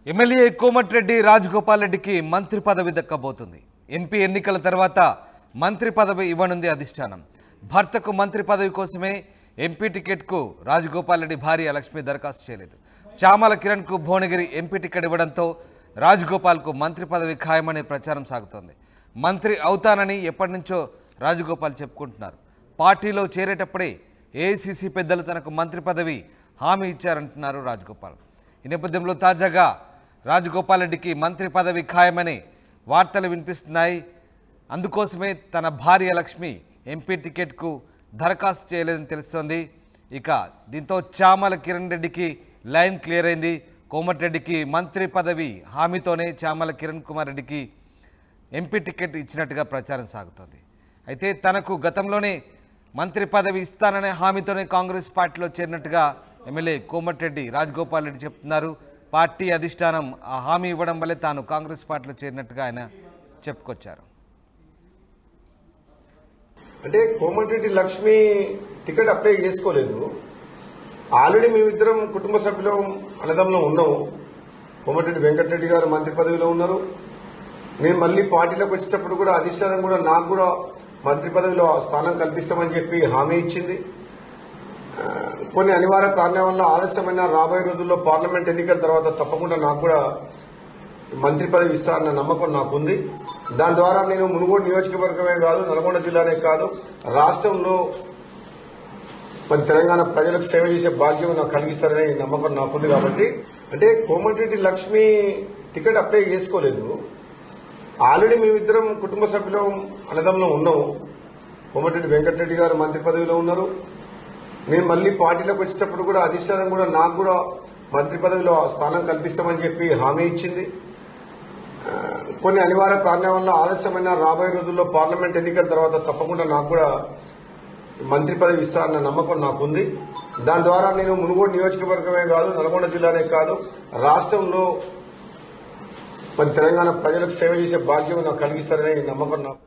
MLA Komatireddy Rajagopal రెడ్డికి మంత్రి పదవి దక్కబోతుంది ఎంపీ ఎన్నికల తర్వాత మంత్రి పదవి ఇవ్వనుంది అధిష్టానం భర్తకు మంత్రి పదవి కోసమే ఎంపీ టికెట్కు రాజగోపాల్ రెడ్డి భార్య లక్ష్మి దరఖాస్తు చేయలేదు చామల కిరణ్కు భువనగిరి ఎంపీ టికెట్ ఇవ్వడంతో రాజగోపాల్కు మంత్రి పదవి ఖాయమనే ప్రచారం సాగుతోంది మంత్రి అవుతానని ఎప్పటి నుంచో రాజగోపాల్ చెప్పుకుంటున్నారు పార్టీలో చేరేటప్పుడే ఏఐసిసి పెద్దలు తనకు మంత్రి పదవి హామీ ఇచ్చారంటున్నారు రాజగోపాల్ ఈ నేపథ్యంలో తాజాగా రాజగోపాల్ రెడ్డికి మంత్రి పదవి ఖాయమని వార్తలు వినిపిస్తున్నాయి అందుకోసమే తన భార్య లక్ష్మి ఎంపీ టికెట్కు దరఖాస్తు చేయలేదని తెలుస్తోంది ఇక దీంతో చామల కిరణ్ రెడ్డికి లైన్ క్లియర్ అయింది కోమటిరెడ్డికి మంత్రి పదవి హామీతోనే చామల కిరణ్ కుమార్ రెడ్డికి ఎంపీ టికెట్ ఇచ్చినట్టుగా ప్రచారం సాగుతోంది అయితే తనకు గతంలోనే మంత్రి పదవి ఇస్తాననే హామీతోనే కాంగ్రెస్ పార్టీలో చేరినట్టుగా ఎమ్మెల్యే కోమటిరెడ్డి రాజగోపాల్ రెడ్డి చెప్తున్నారు పార్టీ అధిష్టానం ఆ హామీ ఇవ్వడం వల్లే తాను కాంగ్రెస్ పార్టీలో చేరినట్టుగా ఆయన చెప్పుకొచ్చారు అంటే కోమటిరెడ్డి లక్ష్మి టికెట్ అప్లై చేసుకోలేదు ఆల్రెడీ మేమిద్దరం కుటుంబ సభ్యులం అన్నదమ్ములం ఉన్నాం కోమటిరెడ్డి వెంకటరెడ్డి గారు మంత్రి పదవిలో ఉన్నారు నేను మళ్ళీ పార్టీలోకి వచ్చేటప్పుడు కూడా అధిష్టానం కూడా నాకు కూడా మంత్రి పదవిలో స్థానం కల్పిస్తామని చెప్పి హామీ ఇచ్చింది ఆ, కొన్ని అనివార్య కారణాల వల్ల ఆలస్యమైన రాబోయే రోజుల్లో పార్లమెంట్ ఎన్నికల తర్వాత తప్పకుండా నాకు కూడా మంత్రి పదవి ఇస్తారన్న నమ్మకం నాకుంది దాని ద్వారా నేను మునుగోడు నియోజకవర్గమే కాదు నల్గొండ జిల్లానే కాదు రాష్ట్రంలో మరి తెలంగాణ ప్రజలకు సేవ చేసే భాగ్యం నాకు కలిగిస్తారనే నమ్మకం నాకుంది కాబట్టి అంటే కోమటిరెడ్డి లక్ష్మి టికెట్ అప్లై చేసుకోలేదు ఆల్రెడీ మేమిద్దరం కుటుంబ సభ్యులం అన్నదమ్ములం ఉన్నాం కోమటిరెడ్డి వెంకటరెడ్డి గారు మంత్రి పదవిలో ఉన్నారు నేను మళ్ళీ పార్టీలోకి వచ్చేటప్పుడు కూడా అధిష్టానం కూడా నాకు కూడా మంత్రి పదవిలో స్థానం కల్పిస్తామని చెప్పి హామీ ఇచ్చింది ఆ, కొన్ని అనివార్య కారణాల వల్ల ఆలస్యమైన రాబోయే రోజుల్లో పార్లమెంట్ ఎన్నికల తర్వాత తప్పకుండా నాకు కూడా మంత్రి పదవి ఇస్తారన్న నమ్మకం నాకుంది దాని ద్వారా నేను మునుగోడు నియోజకవర్గమే కాదు నల్గొండ జిల్లానే కాదు రాష్ట్రంలో మరి తెలంగాణ ప్రజలకు సేవ చేసే భాగ్యం నాకు కలిగిస్తారనే నమ్మకం నాకు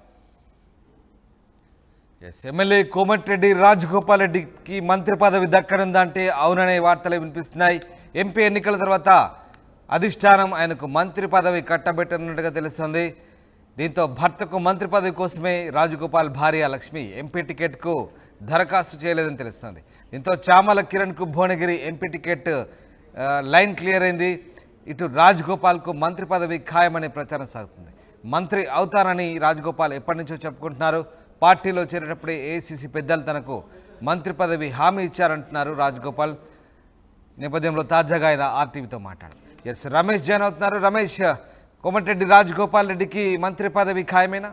ఎస్ ఎమ్మెల్యే కోమటిరెడ్డి రాజగోపాల్ రెడ్డికి మంత్రి పదవి దక్కనుందంటే అవుననే వార్తలు వినిపిస్తున్నాయి ఎంపీ ఎన్నికల తర్వాత అధిష్టానం ఆయనకు మంత్రి పదవి కట్టబెట్టనున్నట్టుగా తెలుస్తుంది దీంతో భర్తకు మంత్రి పదవి కోసమే రాజగోపాల్ భార్య లక్ష్మి ఎంపీ టికెట్కు దరఖాస్తు చేయలేదని తెలుస్తుంది దీంతో చామల కిరణ్కు భువనగిరి ఎంపీ టికెట్ ఆ, లైన్ క్లియర్ అయింది ఇటు రాజగోపాల్కు మంత్రి పదవి ఖాయమనే ప్రచారం సాగుతుంది మంత్రి అవుతానని రాజగోపాల్ ఎప్పటి నుంచో చెప్పుకుంటున్నారు పార్టీలో చేరేటప్పుడే ఏఐసిసి పెద్దలు తనకు మంత్రి పదవి హామీ ఇచ్చారంటున్నారు రాజగోపాల్ నేపథ్యంలో తాజాగా ఆయన ఆర్టీవీతో మాట్లాడారు ఎస్ రమేష్ జాయిన్ అవుతున్నారు రమేష్ కోమటిరెడ్డి రాజగోపాల్ రెడ్డికి మంత్రి పదవి ఖాయమేనా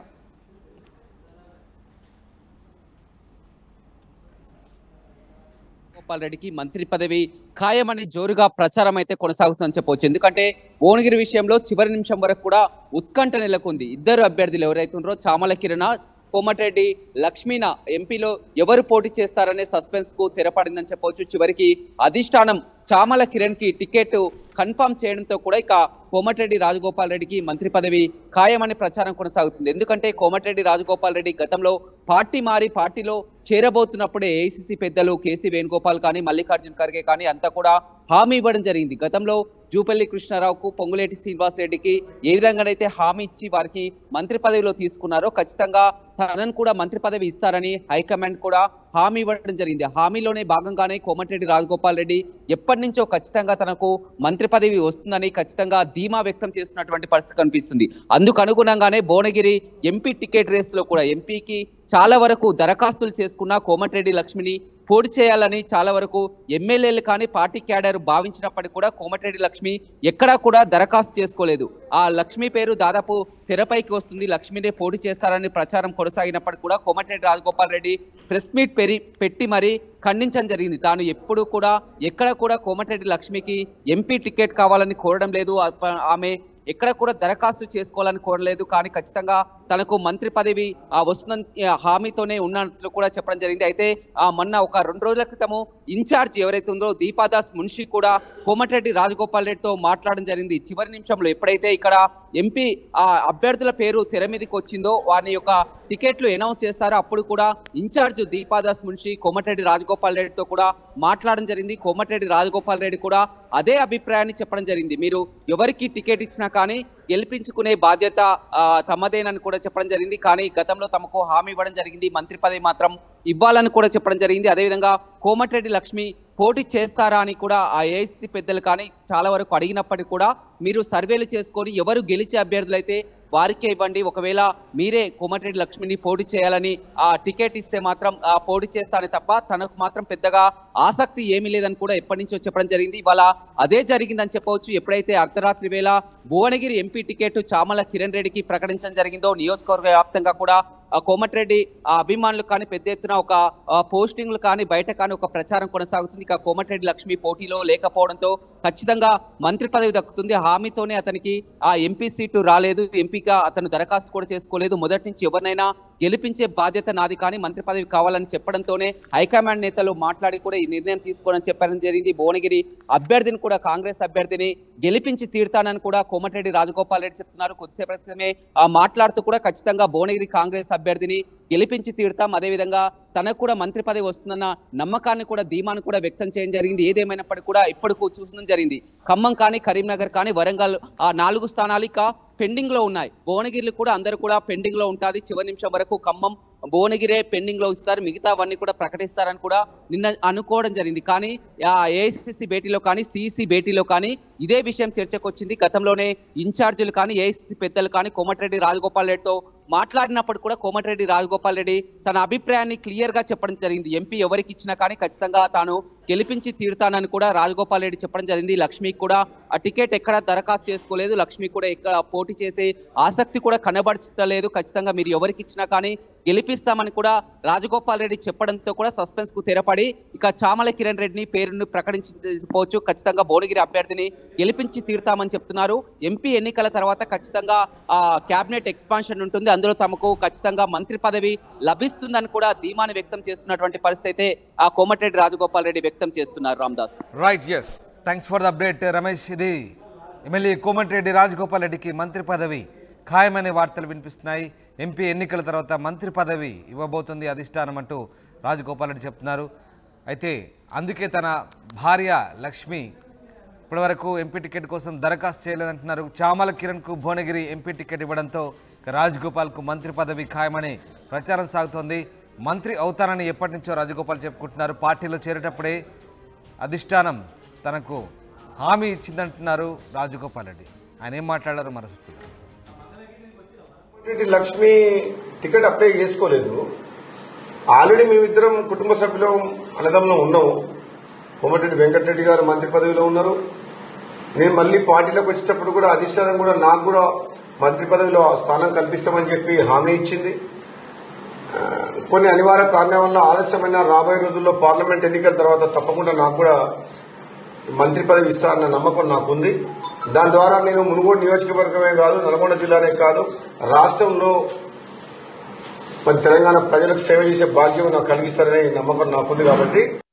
గోపాల్ రెడ్డికి మంత్రి పదవి ఖాయమని జోరుగా ప్రచారం అయితే కొనసాగుతుందని చెప్పవచ్చు ఎందుకంటే భువనగిరి విషయంలో చివరి నిమిషం వరకు కూడా ఉత్కంఠ నెలకొంది ఇద్దరు అభ్యర్థులు ఎవరైతే ఉన్నారో చామల కిరణ కోమటిరెడ్డి లక్ష్మీన ఎంపీలో ఎవరు పోటీ చేస్తారనే సస్పెన్స్ కు తెరపడిందని చెప్పవచ్చు చివరికి అధిష్టానం చామల కిరణ్ కి టికెట్ కన్ఫర్మ్ చేయడంతో కూడా ఇక కోమటిరెడ్డి రాజగోపాల్ రెడ్డికి మంత్రి పదవి ఖాయమని ప్రచారం కొనసాగుతుంది ఎందుకంటే కోమటిరెడ్డి రాజగోపాల్ రెడ్డి గతంలో పార్టీ మారి పార్టీలో చేరబోతున్నప్పుడే ఏఐసిసి పెద్దలు కేసీ వేణుగోపాల్ కానీ మల్లికార్జున్ ఖర్గే కానీ అంతా కూడా హామీ ఇవ్వడం జరిగింది గతంలో జూపల్లి కృష్ణారావుకు పొంగులేటి శ్రీనివాస్ రెడ్డికి ఏ విధంగానైతే హామీ ఇచ్చి వారికి మంత్రి పదవిలో తీసుకున్నారో ఖచ్చితంగా తనను కూడా మంత్రి పదవి ఇస్తారని హైకమాండ్ కూడా హామీ ఇవ్వడం జరిగింది హామీలోనే భాగంగానే కోమటిరెడ్డి రాజగోపాల్ రెడ్డి ఎప్పటి నుంచో ఖచ్చితంగా తనకు మంత్రి పదవి వస్తుందని ఖచ్చితంగా ధీమా వ్యక్తం చేస్తున్నటువంటి పరిస్థితి కనిపిస్తుంది అందుకు అనుగుణంగానే భువనగిరి ఎంపీ టికెట్ రేసులో కూడా ఎంపీకి చాలా వరకు దరఖాస్తులు చేసుకున్న కోమటిరెడ్డి లక్ష్మిని పోటీ చేయాలని చాలా వరకు ఎమ్మెల్యేలు కానీ పార్టీ క్యాడర్ భావించినప్పటికీ కూడా కోమటిరెడ్డి లక్ష్మి ఎక్కడా కూడా దరఖాస్తు చేసుకోలేదు ఆ లక్ష్మి పేరు దాదాపు తెరపైకి వస్తుంది లక్ష్మినే పోటీ చేస్తారని ప్రచారం కొనసాగినప్పటికీ కూడా కోమటిరెడ్డి రాజగోపాల్ రెడ్డి ప్రెస్ మీట్ పెరి పెట్టి మరీ ఖండించడం జరిగింది తాను ఎప్పుడు కూడా ఎక్కడ కూడా కోమటిరెడ్డి లక్ష్మికి ఎంపీ టికెట్ కావాలని కోరడం లేదు ఆ- ఆమె ఎక్కడ కూడా దరఖాస్తు చేసుకోవాలని కోరలేదు కానీ ఖచ్చితంగా తనకు మంత్రి పదవి ఆ, వస్తుందని ఆ, హామీతోనే ఉన్నట్లు కూడా చెప్పడం జరిగింది అయితే ఆ, మొన్న ఒక రెండు రోజుల క్రితము ఇన్ఛార్జ్ ఎవరైతే ఉందో దీపాదాస్ మున్షి కూడా కోమటిరెడ్డి రాజగోపాల్ రెడ్డితో మాట్లాడడం జరిగింది చివరి నిమిషంలో ఎప్పుడైతే ఇక్కడ ఎంపీ ఆ అభ్యర్థుల పేరు తెర మీదకి వచ్చిందో వారి యొక్క టికెట్లు అనౌన్స్ చేస్తారో అప్పుడు కూడా ఇన్ఛార్జ్ దీపాదాస్ మున్షి కోమటిరెడ్డి రాజగోపాల్ రెడ్డితో కూడా మాట్లాడడం జరిగింది కోమటిరెడ్డి రాజగోపాల్ రెడ్డి కూడా అదే అభిప్రాయాన్ని చెప్పడం జరిగింది మీరు ఎవరికి టికెట్ ఇచ్చినా కానీ గెలిపించుకునే బాధ్యత ఆ, తమదేనని కూడా చెప్పడం జరిగింది కానీ గతంలో తమకు హామీ ఇవ్వడం జరిగింది మంత్రి పదవి మాత్రం ఇవ్వాలని కూడా చెప్పడం జరిగింది అదేవిధంగా కోమటిరెడ్డి లక్ష్మి పోటీ చేస్తారా అని కూడా ఆ ఏఐసిసి పెద్దలు కానీ చాలా వరకు అడిగినప్పటికీ కూడా మీరు సర్వేలు చేసుకొని ఎవరు గెలిచే అభ్యర్థులైతే వారికే ఇవ్వండి ఒకవేళ మీరే కోమటిరెడ్డి లక్ష్మిని పోటీ చేయాలని ఆ టికెట్ ఇస్తే మాత్రం ఆ పోటీ చేస్తానే తప్ప తనకు మాత్రం పెద్దగా ఆసక్తి ఏమీ లేదని కూడా ఎప్పటి నుంచో చెప్పడం జరిగింది ఇవాళ అదే జరిగిందని చెప్పవచ్చు ఎప్పుడైతే అర్ధరాత్రి వేళ భువనగిరి ఎంపీ టికెట్ చామల కిరణ్ రెడ్డికి ప్రకటించడం జరిగిందో నియోజకవర్గ వ్యాప్తంగా కూడా ఆ కోమటిరెడ్డి ఆ అభిమానులు కానీ పెద్ద ఎత్తున ఒక ఆ, పోస్టింగ్లు కానీ బయట కానీ ఒక ప్రచారం కొనసాగుతుంది ఇక కోమటిరెడ్డి లక్ష్మి పోటీలో లేకపోవడంతో ఖచ్చితంగా మంత్రి పదవి దక్కుతుంది హామీతోనే అతనికి ఆ ఎంపీ సీటు రాలేదు ఎంపీగా అతను దరఖాస్తు కూడా చేసుకోలేదు మొదటి నుంచి ఎవరినైనా గెలిపించే బాధ్యత నాది కానీ మంత్రి పదవి కావాలని చెప్పడంతోనే హైకమాండ్ నేతలు మాట్లాడి కూడా ఈ నిర్ణయం తీసుకోవాలని చెప్పడం జరిగింది భువనగిరి అభ్యర్థిని కూడా కాంగ్రెస్ అభ్యర్థిని గెలిపించి తీరుతానని కూడా కోమటిరెడ్డి రాజగోపాల్ రెడ్డి చెప్తున్నారు కొద్దిసేపటి క్రితమే ఆ, మాట్లాడుతూ కూడా ఖచ్చితంగా భువనగిరి కాంగ్రెస్ అభ్యర్థిని గెలిపించి తీరుతాం అదేవిధంగా తనకు కూడా మంత్రి పదవి వస్తుందన్న నమ్మకాన్ని కూడా ధీమాన్ని కూడా వ్యక్తం చేయడం జరిగింది ఏదేమైనప్పటికీ కూడా ఇప్పటికూ చూసడం జరిగింది ఖమ్మం కానీ కరీంనగర్ కానీ వరంగల్ ఆ నాలుగు స్థానాలు ఇక పెండింగ్ లో ఉన్నాయి భువనగిరిలు కూడా అందరూ కూడా పెండింగ్ లో ఉంటుంది చివరి నిమిషం వరకు ఖమ్మం భువనగిరే పెండింగ్ లో ఉంచుతారు మిగతావన్నీ కూడా ప్రకటిస్తారని కూడా నిన్న అనుకోవడం జరిగింది కానీ ఏఐసిసి భేటీలో కానీ సిఇసి భేటీలో కానీ ఇదే విషయం చర్చకు వచ్చింది గతంలోనే ఇన్ఛార్జీలు కానీ ఏఐసిసి పెద్దలు కానీ కోమటిరెడ్డి రాజగోపాల్ రెడ్డితో మాట్లాడినప్పుడు కూడా కోమటిరెడ్డి రాజగోపాల్ రెడ్డి తన అభిప్రాయాన్ని క్లియర్ గా చెప్పడం జరిగింది ఎంపీ ఎవరికి ఇచ్చినా కానీ ఖచ్చితంగా తాను గెలిపించి తీరుతానని కూడా రాజగోపాల్ రెడ్డి చెప్పడం జరిగింది లక్ష్మికి కూడా ఆ టికెట్ ఎక్కడ దరఖాస్తు చేసుకోలేదు లక్ష్మి కూడా ఎక్కడ పోటీ చేసే ఆసక్తి కూడా కనబరచలేదు ఖచ్చితంగా మీరు ఎవరికి ఇచ్చినా కానీ గెలిపిస్తామని కూడా రాజగోపాల్ రెడ్డి చెప్పడంతో కూడా సస్పెన్స్ కు తెరపడి ఇక చామల కిరణ్ రెడ్డిని పేరును ప్రకటించకపోవచ్చు ఖచ్చితంగా భువనగిరి అభ్యర్థిని గెలిపించి తీరుతామని చెప్తున్నారు ఎంపీ ఎన్నికల తర్వాత ఖచ్చితంగా ఆ క్యాబినెట్ ఎక్స్పాన్షన్ ఉంటుంది అందులో తమకు ఖచ్చితంగా మంత్రి పదవి లభిస్తుందని కూడా ధీమాని వ్యక్తం చేస్తున్నటువంటి పరిస్థితి అయితే ఆ కోమటిరెడ్డి రాజగోపాల్ రెడ్డి వ్యక్తం చేస్తున్నారు Ramdas right yes thanks for the update Ramesh ఇది ఎమ్మెల్యే కోమటిరెడ్డి రాజగోపాల్ రెడ్డికి మంత్రి పదవి ఖాయమనే వార్తలు వినిపిస్తున్నాయి ఎంపీ ఎన్నికల తర్వాత మంత్రి పదవి ఇవ్వబోతుంది అధిష్టానం అంటూ రాజగోపాల్ రెడ్డి చెప్తున్నారు అయితే అందుకే తన భార్య లక్ష్మి ఇప్పటివరకు ఎంపీ టికెట్ కోసం దరఖాస్తు చేయలేదంటున్నారు చామల కిరణ్కు భువనగిరి ఎంపీ టికెట్ ఇవ్వడంతో ఇక రాజగోపాల్కు మంత్రి పదవి ఖాయమని ప్రచారం సాగుతోంది మంత్రి అవుతానని ఎప్పటి నుంచో రాజగోపాల్ చెప్పుకుంటున్నారు పార్టీలో చేరేటప్పుడే అధిష్టానం తనకు హామీ ఇచ్చిందంటున్నారు రాజగోపాల్ రెడ్డి ఆయన ఏం మాట్లాడారు మరి చూస్తున్నాం. కోమటిరెడ్డి లక్ష్మి టికెట్ అప్లై చేసుకోలేదు ఆల్రెడీ మేమిద్దరం కుటుంబ సభ్యులం అన్నదమ్ములం ఉన్నాం కోమటిరెడ్డి వెంకటరెడ్డి గారు మంత్రి పదవిలో ఉన్నారు నేను మళ్ళీ పార్టీలోకి వచ్చేటప్పుడు కూడా అధిష్టానం కూడా నాకు కూడా మంత్రి పదవిలో స్థానం కల్పిస్తామని చెప్పి హామీ ఇచ్చింది ఆ, కొన్ని అనివార్య కారణాల వల్ల ఆలస్యమైన రాబోయే రోజుల్లో పార్లమెంట్ ఎన్నికల తర్వాత తప్పకుండా నాకు కూడా మంత్రి పదవి ఇస్తా అన్న నమ్మకం నాకుంది దాని ద్వారా నేను మునుగోడు నియోజకవర్గమే కాదు నల్గొండ జిల్లానే కాదు రాష్ట్రంలో మరి తెలంగాణ ప్రజలకు సేవ చేసే భాగ్యం నాకు కలిగిస్తారనే నమ్మకం నాకుంది కాబట్టి